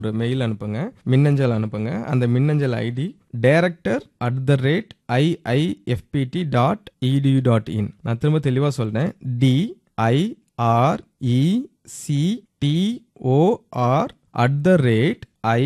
ஒரு மெயில் அனுப்புங்க மின்னஞ்சல் அனுப்புங்க அந்த மின்னஞ்சல் ID director at the rate IIFT dot edu dot in நான் திரும்ப தெளிவாக சொல்றேன் D I R E C T O R at the rate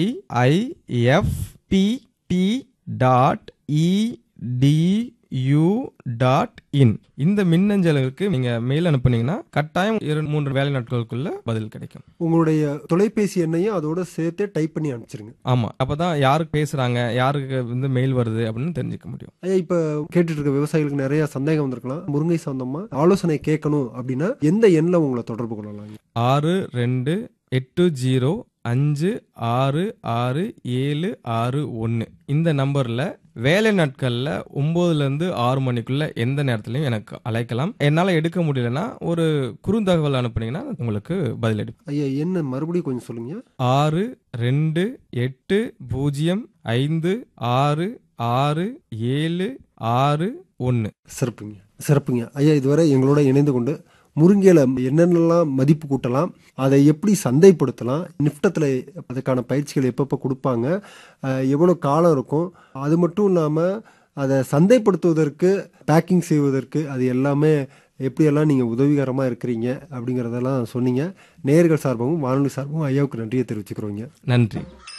IIFT dot edu dot in இந்த மின்னஞ்சலுக்கு நீங்க மெயில் அனுப்புனீங்கன்னா கட்டாயம் இரண்டு மூன்று வேலை நாட்களுக்குள்ள பதில் கிடைக்கும் உங்களுடைய தொலைபேசி எண்ணையும் அதோட சேர்த்தே டைப் பண்ணி அனுப்பிச்சிருங்க ஆமா அப்பதான் யாருக்கு பேசுறாங்க யாருக்கு வந்து மெயில் வருது அப்படின்னு தெரிஞ்சுக்க முடியும் ஐயா இப்ப கேட்டுட்டு இருக்க விவசாயிகளுக்கு நிறைய சந்தேகம் வந்திருக்கலாம் முருங்கை சம்பந்தமா ஆலோசனை கேட்கணும் அப்படின்னா எந்த எண்ணில் உங்களை தொடர்பு கொள்ளலாம் ஆறு ரெண்டு எட்டு ஜீரோ அஞ்சு ஆறு ஆறு ஏழு ஆறு ஒன்று இந்த நம்பர்ல வேலை நாட்கள்ல ஒன்பதுல இருந்து ஆறு மணிக்குள்ள எந்த நேரத்துலையும் எனக்கு அழைக்கலாம் என்னால எடுக்க முடியலன்னா ஒரு குறுந்தகவல் அனுப்புனீங்கன்னா உங்களுக்கு பதிலடி ஐயா என்ன மறுபடியும் கொஞ்சம் சொல்லுங்க ஆறு ரெண்டு எட்டு பூஜ்ஜியம் ஐந்து ஆறு ஆறு ஏழு ஆறு ஒன்று சிறப்புங்க சிறப்புங்க ஐயா இதுவரை எங்களோட இணைந்து கொண்டு முருங்கையில என்னென்னலாம் மதிப்பு கூட்டலாம் அதை எப்படி சந்தைப்படுத்தலாம் நிஃப்டத்தில் அதுக்கான பயிற்சிகள் எப்பப்போ கொடுப்பாங்க அஹ், எவ்வளோ காலம் இருக்கும் அது மட்டும் இல்லாமல் அதை சந்தைப்படுத்துவதற்கு பேக்கிங் செய்வதற்கு அது எல்லாமே எப்படியெல்லாம் நீங்கள் உதவிகரமாக இருக்கிறீங்க அப்படிங்கிறதெல்லாம் சொன்னீங்க நேயர்கள் சார்பாகவும் வானொலி சார்பாகவும் ஐயாவுக்கு நன்றியை தெரிவிச்சுக்கிறோங்க நன்றி